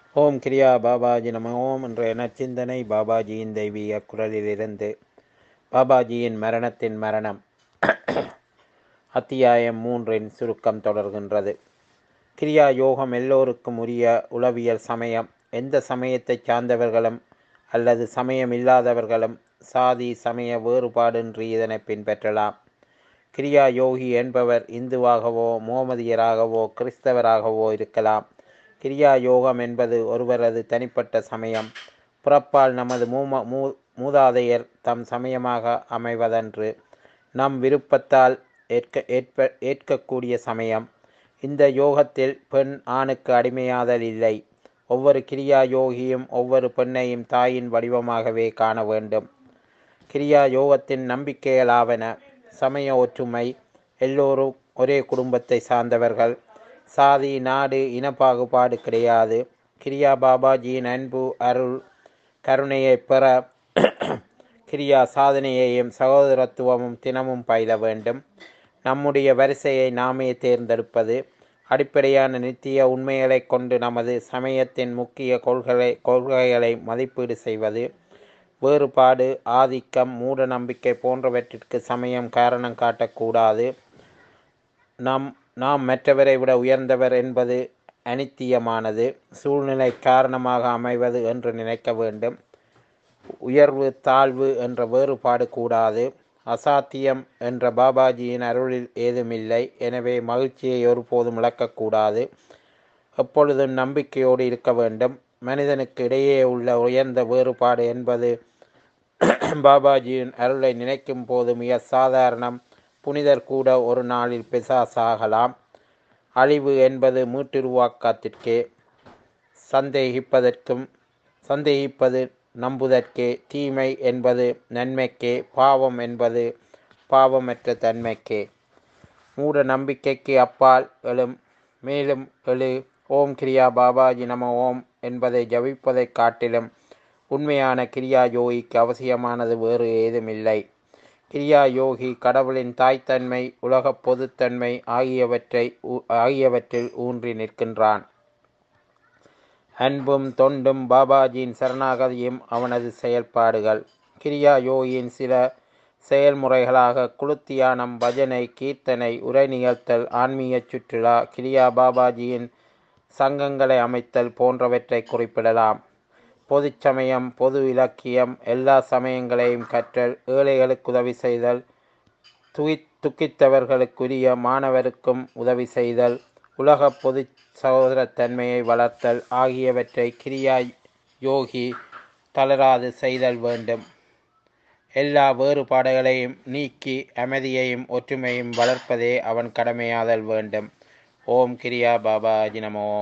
ஓம் கிரியா பாபாஜி நம ஓம் என்ற நச்சிந்தனை பாபாஜியின் தெய்வீக குரலிலிருந்து பாபாஜியின் மரணத்தின் மரணம் அத்தியாயம் மூன்றின் சுருக்கம் தொடர்கின்றது கிரியா யோகம் எல்லோருக்கும் உரிய உளவியல் சமயம் எந்த சமயத்தை சார்ந்தவர்களும் அல்லது சமயம் இல்லாதவர்களும் சாதி சமய வேறுபாடின்றி இதனை பின்பற்றலாம் கிரியா யோகி என்பவர் இந்துவாகவோ மோமதியராகவோ கிறிஸ்தவராகவோ இருக்கலாம் கிரியா யோகம் என்பது ஒருவரது தனிப்பட்ட சமயம் புறப்பால் நமது மூம மூ மூதாதையர் தம் சமயமாக அமைவதன்று நம் விருப்பத்தால் ஏற்க ஏற்ப ஏற்கக்கூடிய சமயம் இந்த யோகத்தில் பெண் ஆணுக்கு அடிமையாதல் இல்லை ஒவ்வொரு கிரியா யோகியும் ஒவ்வொரு பெண்ணையும் தாயின் வடிவமாகவே காண வேண்டும் கிரியா யோகத்தின் நம்பிக்கைகளாவன சமய ஒற்றுமை எல்லோரும் ஒரே குடும்பத்தை சார்ந்தவர்கள் சாதி நாடு இனப்பாகுபாடு கிடையாது கிரியா பாபாஜியின் அன்பு அருள் கருணையை பெற கிரியா சாதனையையும் சகோதரத்துவமும் தினமும் பயில வேண்டும் நம்முடைய வரிசையை நாமே தேர்ந்தெடுப்பது அடிப்படையான நித்திய உண்மைகளை கொண்டு நமது சமயத்தின் முக்கிய கொள்கை கொள்கைகளை மதிப்பீடு செய்வது வேறுபாடு ஆதிக்கம் மூட நம்பிக்கை போன்றவற்றிற்கு சமயம் காரணம் காட்டக்கூடாது நம் நாம் மற்றவரை விட உயர்ந்தவர் என்பது அனித்தியமானது சூழ்நிலை காரணமாக அமைவது என்று நினைக்க வேண்டும் உயர்வு தாழ்வு என்ற வேறுபாடு கூடாது அசாத்தியம் என்ற பாபாஜியின் அருளில் ஏதுமில்லை எனவே மகிழ்ச்சியை ஒருபோதும் இழக்கக்கூடாது எப்பொழுதும் நம்பிக்கையோடு இருக்க வேண்டும் மனிதனுக்கு இடையே உள்ள உயர்ந்த வேறுபாடு என்பது பாபாஜியின் அருளை நினைக்கும் போது மிக சாதாரணம் புனிதர் கூட ஒரு நாளில் பிசாசாகலாம் அழிவு என்பது மீட்டுருவாக்கத்திற்கே சந்தேகிப்பதற்கும் சந்தேகிப்பது நம்புதற்கே தீமை என்பது நன்மைக்கே பாவம் என்பது பாவமற்ற தன்மைக்கே மூட நம்பிக்கைக்கு அப்பால் எழும் மேலும் எழு ஓம் கிரியா பாபாஜி நம ஓம் என்பதை ஜபிப்பதைக் காட்டிலும் உண்மையான கிரியா யோகிக்கு அவசியமானது வேறு ஏதுமில்லை கிரியா யோகி கடவுளின் தாய்த்தன்மை உலகப் பொதுத்தன்மை ஆகியவற்றை ஆகியவற்றில் ஊன்றி நிற்கின்றான் அன்பும் தொண்டும் பாபாஜியின் சரணாகதியும் அவனது செயல்பாடுகள் கிரியா யோகியின் சில செயல்முறைகளாக குளுத்தியானம் பஜனை கீர்த்தனை உரை நிகழ்த்தல் ஆன்மீக சுற்றுலா கிரியா பாபாஜியின் சங்கங்களை அமைத்தல் போன்றவற்றை குறிப்பிடலாம் பொது சமயம் பொது இலக்கியம் எல்லா சமயங்களையும் கற்றல் ஏழைகளுக்கு உதவி செய்தல் துகி துக்கித்தவர்களுக்குரிய மாணவருக்கும் உதவி செய்தல் உலக பொது சகோதரத்தன்மையை வளர்த்தல் ஆகியவற்றை கிரியா யோகி தளராது செய்தல் வேண்டும் எல்லா வேறுபாடுகளையும் நீக்கி அமைதியையும் ஒற்றுமையும் வளர்ப்பதே அவன் கடமையாதல் வேண்டும் ஓம் கிரியா பாபாஜி நமோ